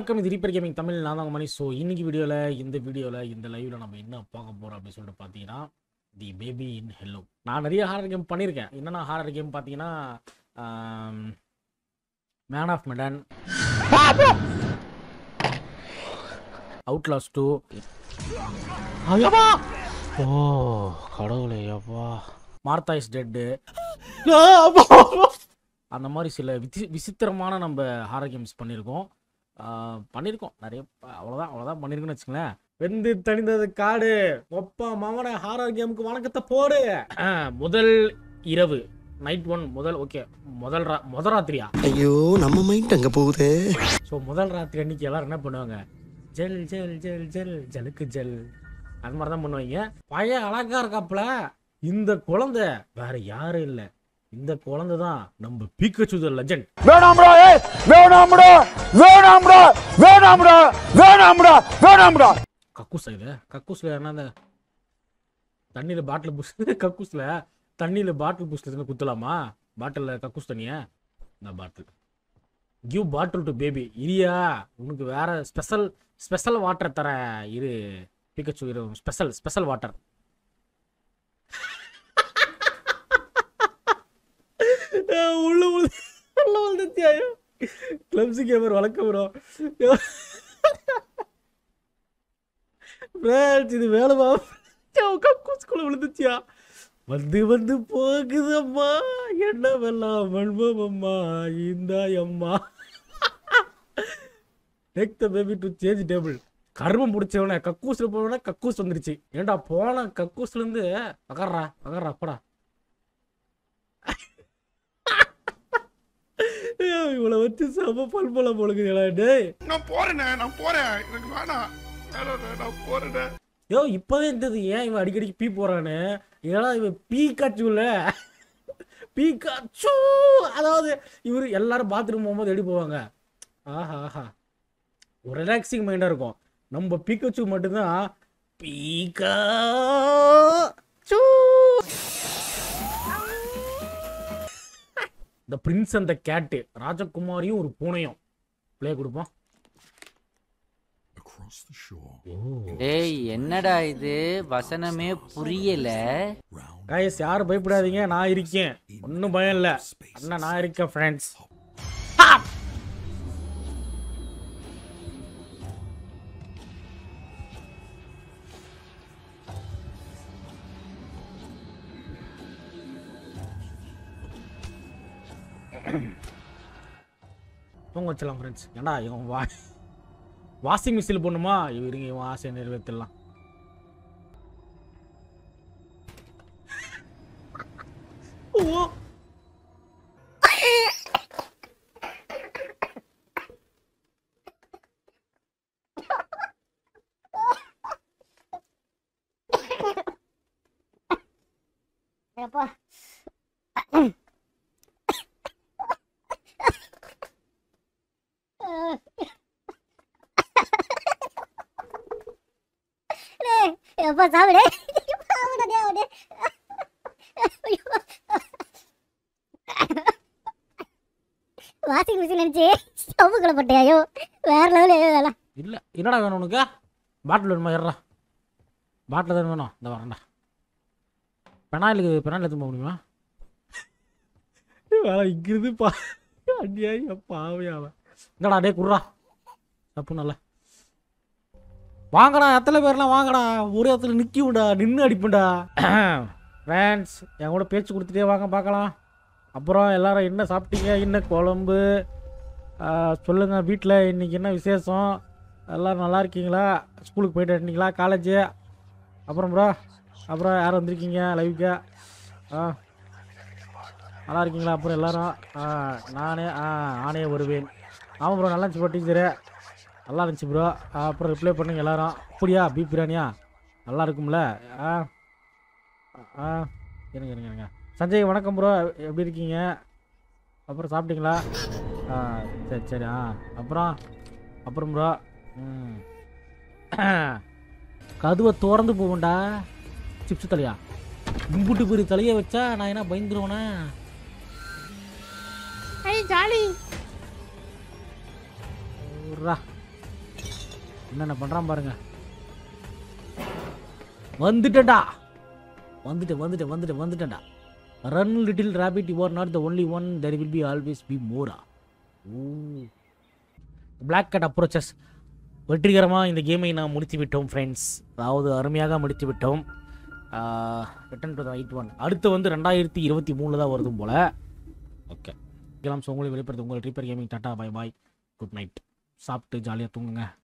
வணக்கம் இது reaper gaming Tamil நான் தான் மணி ஸோ இன்னைக்கு வீடியோவில் இந்த வீடியோவில் இந்த லைவில் நம்ம என்ன பார்க்க போகிறோம் அப்படின்னு சொல்லிட்டு பார்த்தீங்கன்னா தி பேபி இன் ஹெல்லோ நான் நிறைய ஹாரர் கேம் பண்ணியிருக்கேன் என்னென்ன ஹாரர் கேம் பார்த்தீங்கன்னா man of Medan outlast two ஓ கடவுளே அப்பா மார்த்தா இஸ் டெட்டு அந்த மாதிரி சில விசி விசித்திரமான நம்ம ஹாரர் கேம்ஸ் பண்ணியிருக்கோம் ஆஹ் பண்ணியிருக்கோம் நிறைய ப- அவ்வளோதான் அவ்வளோதான் பண்ணியிருக்கோன்னு வச்சுங்களேன் வெந்து தணிந்தது காடு ஒப்பா மாமன ஹாரர் கேமுக்கு வணக்கத்தை போடு ஆஹ், முதல் இரவு நைட் ஒன் முதல் ஓகே முதல் ரா முதல் ராத்திரியா ஐயோ நம்ம மைண்ட் அங்க போகுதே ஸோ முதல் ராத்திரி அன்னைக்கு எல்லாரும் என்ன பண்ணுவாங்க ஜெல் ஜெல் ஜெல் ஜெல் ஜலுக்கு ஜெல் அது மாதிரி தான் பண்ணுவாங்க பையன் அழகா இருக்காப்புல இந்த குழந்தை வேற யாரும் இல்லை இந்த குழந்தை தான் நம்ம பீக்கச்சு த லெஜண்ட் வேணாம்டா ஏய் வேணாம்டா வேணாம்டா வேணாம்டா வேணாம்டா வேணாம்டா கக்கூஸ் இது கக்கூஸ்ல என்ன அந்த தண்ணியில பாட்டில் புஷ் கக்கூஸ்ல தண்ணியில பாட்டில் புஷ்ல குத்தலாமா பாட்டில் கக்கூஸ் தண்ணிய இந்த bottle give bottle to baby இரியா உனக்கு வேற ஸ்பெஷல் ஸ்பெஷல் வாட்டர் தர இரு பிக்கச்சு இரு ஸ்பெஷல் ஸ்பெஷல் வாட்டர் உள்ள உள்ள உள்ள வந்துச்சியாயோ கிளப்ஸி கேமர் வளர்க்க ப்ரோ ஃப்ரெண்ட்ஸ் இது வேலைமா கக்கூஸ்குள்ள விழுந்துச்சியா வந்து வந்து போகுதம்மா என்ன வெல்லாம் மண்பம் அம்மா இந்த அம்மா take the baby to change table கருமம் பிடிச்சவனே கக்கூஸ்ல போனவனே கக்கூஸ் வந்துருச்சு ஏன்டா போன கக்கூஸ்ல இருந்து அகர்றா அகர்றா அப்படா இவ்வளவு வச்சு சம பல்பல போலுக்குதுடா டேய் நான் போறேனே நான் போறேன் எனக்கு வேணாம் வேணாண்ணே, நான் போறேனே யோ இப்போவே இருந்தது ஏன் இவன் அடிக்கடிக்கு பீ போறான்னு ஏன்னா இவன் பீ காச்சுல பீ காச்சு அதாவது இவர் எல்லாரும் பாத்ரூம் போகும்போது எடி போவாங்க ஆஹா ஆஹா ஒரு ரிலாக்ஸிங் மைண்டாக இருக்கும் நம்ம பீக்கச்சு மட்டும்தான் பீக்கா த பிரின்ஸ் அந்த கேட்டு ராஜகுமாரியும் ஒரு பூனையும் ப்ளே கொடுப்போம் Across the shore, டேய் என்னடா இது வசனமே புரியல கைஸ் யாரும் பயப்படாதீங்க நான் இருக்கேன் ஒன்றும் பயம் இல்லை அண்ணா நான் இருக்கேன் ஃப்ரெண்ட்ஸ் தூங்க வச்சலாம் ஃப்ரெண்ட்ஸ் ஏன்டா இவன் வா வாஷிங் மிஷினில் போடணுமா இவருங்க இவன் ஆசையை நிறைவேற்றலாம் ஓ எப்பா டேய், எப்பா சாப்பிடு சாப்பிடு டேய், அவனே. ஐயோ. வாஷிங் மிஷின் நினைச்சு ஸ்டவ்வுக்குள்ள போட்டியாயோ வேற லெவல் வேலை இல்லை என்னடா வேணும் உனக்கு பாட்டில் வேணுமா ஏறா பாட்டில் தான் வேணும் இந்த வரேன்டா பெனாயிலுக்கு பெனாயில் எடுத்து போக முடியுமா வேலை இங்கிருந்து பா அடியாய் பாவையாவ என்னடா டே குர்ரா தப்பு நல்ல வாங்கடா எத்தனை பேர்லாம் வாங்கடா ஒரு இடத்துல நிற்கும்டா நின்று அடிப்பேன்டா ஃப்ரெண்ட்ஸ் என் கூட பேச்சு கொடுத்துட்டே வாங்க பார்க்கலாம் அப்புறம் எல்லாரும் என்ன சாப்பிட்டீங்க என்ன குழம்பு ஆஹ், சொல்லுங்க வீட்டில் இன்னைக்கு என்ன விசேஷம் எல்லாரும் நல்லா இருக்கீங்களா ஸ்கூலுக்கு போயிட்டு இருந்தீங்களா காலேஜு அப்புறம் ப்ரோ அப்புறம் யார் வந்திருக்கீங்க லைவுக்கு ஆ நல்லா இருக்கீங்களா அப்புறம் எல்லாரும் ஆ நானே ஆ நானே வருவேன் ஆமாம் ப்ரோ நல்லா இருந்துச்சு ப்ரோ டீச்சரு நல்லா இருந்துச்சு ப்ரோ அப்புறம் ரிப்ளை பண்ணுங்க எல்லாரும் அப்படியா பீப் பிரியாணியா நல்லா இருக்கும்ல ஆ ஆ இருங்க இருங்க இருங்க சஞ்சய் வணக்கம் ப்ரோ எப்படி இருக்கீங்க அப்புறம் சாப்பிட்டீங்களா ஆ சரி சரி ஆ அப்புறம் அப்புறம் ப்ரோ ம் கதுவை திறந்து போகும்டா சிப்ஸ் தலையா கும்பிட்டு பெரிய தலையை வச்சா நான் என்ன பயந்துருவேனா ஐய் ஜாலி ரா என்னென்ன பண்ணுறான் பாருங்க வந்துட்டேன்டா வந்துட்டேன் வந்துட்டேன் வந்துட்டேன் வந்துட்டேன்டா run little rabbit you are not the only one there will be always be more oh black cat approaches வெற்றிகரமாக இந்த கேமை நாம் முடித்து விட்டோம் ஃப்ரெண்ட்ஸ் அதாவது அருமையாக முடித்து விட்டோம் ரிட்டன் டு எயிட் ஒன் அடுத்து வந்து ரெண்டாயிரத்தி இருபத்தி மூணில் தான் வருதும் போல் ஓகே இதெல்லாம் ஸோ உங்களை வெளிப்படுத்த உங்கள் ட்ரிப்பர் கேமிங் டாட்டா பை பாய் குட் நைட் சாப்பிட்டு ஜாலியாக தூங்குங்க